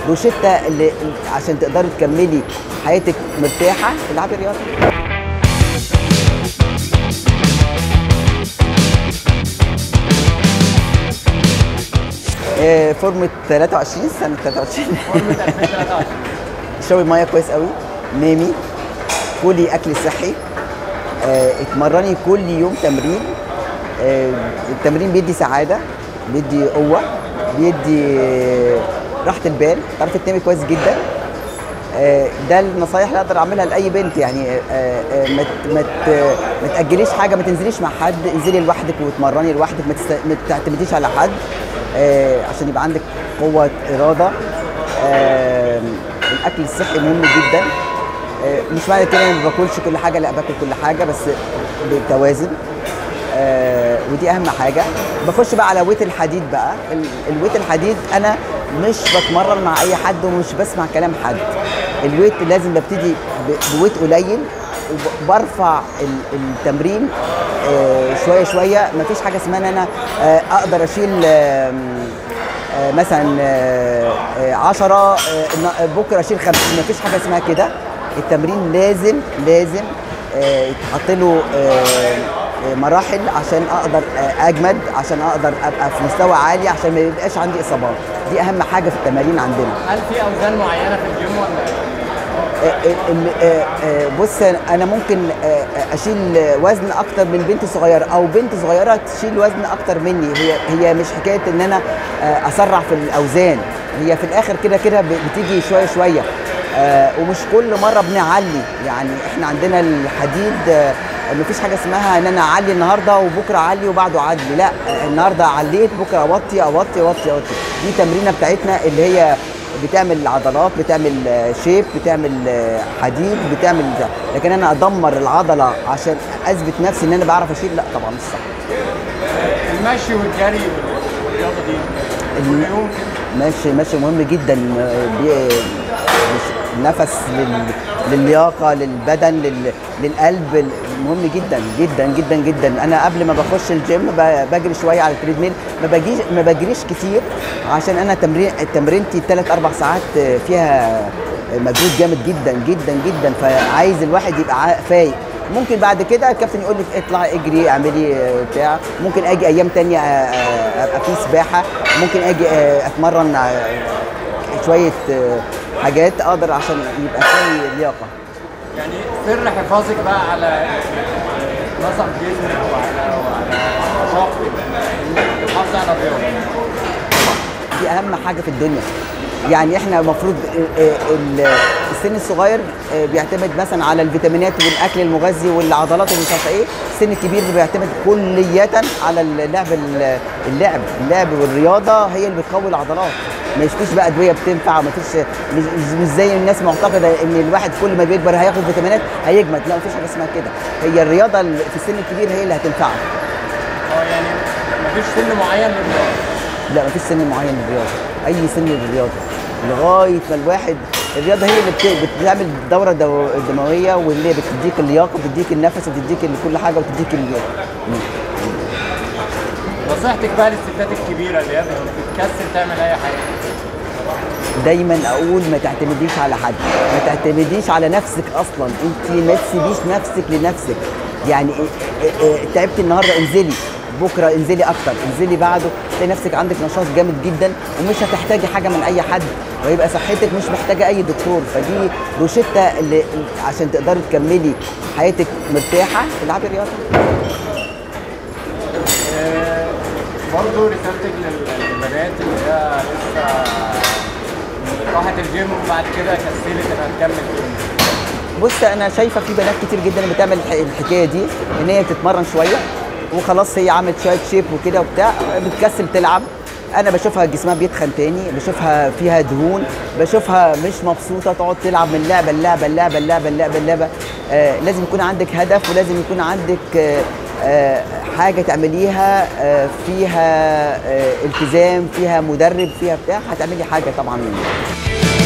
روشته اللي عشان تقدري تكملي حياتك مرتاحه العبي رياضه آه، فورمة 23 سنة 23 شربي ميه كويس قوي نامي كلي اكل صحي آه، اتمرني كل يوم تمرين آه، التمرين بيدي سعاده بيدي قوه بيدي آه، راحه البال تعرفي تنامي كويس جدا آه، ده النصايح اللي اقدر اعملها لاي بنت يعني آه، آه، ما ت- ما ت- ما تاجليش حاجه ما تنزليش مع حد انزلي لوحدك وتمرني لوحدك ما تست- ما تعتمديش على حد آه، عشان يبقى عندك قوه اراده آه، الاكل الصحي مهم جدا آه، مش معنى كده اني ما باكلش كل حاجه لا باكل كل حاجه بس بتوازن آه ودي اهم حاجه بخش بقى على ويت الحديد بقى ال- الويت الحديد انا مش بتمرن مع اي حد ومش بسمع كلام حد الويت لازم ببتدي ب- بويت قليل وبرفع ال- التمرين آه شويه شويه مفيش حاجه اسمها ان انا آه اقدر اشيل آه آه، مثلا 10 بكره اشيل 50 مفيش حاجه اسمها كده التمرين لازم لازم آه، يتحط له آه، آه، مراحل عشان اقدر آه، اجمد عشان اقدر ابقى في مستوى عالي عشان ما يبقاش عندي اصابات دي اهم حاجه في التمارين عندنا هل في اوزان معينه في الجيم ولا آه، ال- آه، آه، بص انا ممكن آه، آه، اشيل وزن اكتر من بنت صغيره او بنت صغيره تشيل وزن اكتر مني هي هي مش حكايه ان انا آه، اسرع في الاوزان هي في الاخر كده كده ب- بتيجي شويه شويه آه، ومش كل مره بنعلي يعني احنا عندنا الحديد آه، مفيش حاجه اسمها ان انا اعلي النهارده وبكره اعلي وبعده اعلي لا آه، النهارده عليت بكره اوطي اوطي اوطي اوطي دي تمرينه بتاعتنا اللي هي بتعمل عضلات بتعمل آه، شيب بتعمل آه، حديد بتعمل ده. لكن انا ادمر العضله عشان اثبت نفسي ان انا بعرف اشيل لا طبعا مش صح المشي والجري والرياضه دي كل الم- يوم كده ماشي ماشي مهم جدا آه، بي- مش- نفس لل... للياقه للبدن لل... للقلب مهم جدا جدا جدا جدا انا قبل ما بخش الجيم ب... بجري شويه على التريدميل ما بجيش ما بجريش كتير عشان انا تمرين تمرينتي ثلاث اربع ساعات آه، فيها مجهود جامد جدا جدا جدا فعايز الواحد يبقى عا- فايق ممكن بعد كده الكابتن يقول لك اطلعي اجري اعملي آه، بتاع ممكن اجي ايام تانية آه، آه، ابقى في سباحه ممكن اجي آه، اتمرن آه، شويه آه، حاجات اقدر عشان يبقى في لياقه يعني سر حفاظك بقى على نظم جسمك وعلى وعلى نشاطك الحفاظ على الرياضه دي اهم حاجه في الدنيا يعني احنا المفروض آه، آه، ال- السن الصغير آه، بيعتمد مثلا على الفيتامينات والاكل المغذي والعضلات ومش عارفه ايه السن الكبير بيعتمد كليا على اللعب اللعب اللعب والرياضه هي اللي بتقوي العضلات ما فيش بقى ادويه بتنفع ما فيش مش, مش- مش زي الناس معتقده ان الواحد كل ما بيكبر هياخد فيتامينات هيجمد لا ما فيش حاجه اسمها كده هي الرياضه اللي في السن الكبير هي اللي هتنفعك اه يعني مفيش سن معين للرياضه لا مفيش سن معين للرياضه اي سن للرياضه لغايه ما الواحد الرياضه هي اللي بت- بتعمل دوره دو- دمويه واللي بتديك اللياقه بتديك النفس وبتديك ال- كل حاجه وتديك ال... نصيحتك بقى للستات الكبيره اللي هي بتكسل تعمل اي حاجه دايما اقول ما تعتمديش على حد ما تعتمديش على نفسك اصلا انت ما تسيبيش نفسك لنفسك يعني إيه- إيه- إيه، تعبتي النهارده انزلي بكره انزلي اكتر انزلي بعده تلاقي نفسك عندك نشاط جامد جدا ومش هتحتاجي حاجه من اي حد ويبقى صحتك مش محتاجه اي دكتور فدي روشته اللي عشان تقدري تكملي حياتك مرتاحه العبي رياضه برضه رسالتك لل- للبنات اللي هي لسه راحت الجيم وبعد كده كسلت انها تكمل جيم بص انا شايفه في بنات كتير جدا بتعمل الح- الحكايه دي ان هي بتتمرن شويه وخلاص هي عملت شويه شيب وكده وبتاع بتكسل تلعب انا بشوفها جسمها بيتخن تاني بشوفها فيها دهون بشوفها مش مبسوطه تقعد تلعب من لعبه للعبه اللعبه اللعبه اللعبه اللعبه آه لازم يكون عندك هدف ولازم يكون عندك آه آه حاجه تعمليها آه فيها آه التزام فيها مدرب فيها بتاع هتعملي حاجه طبعا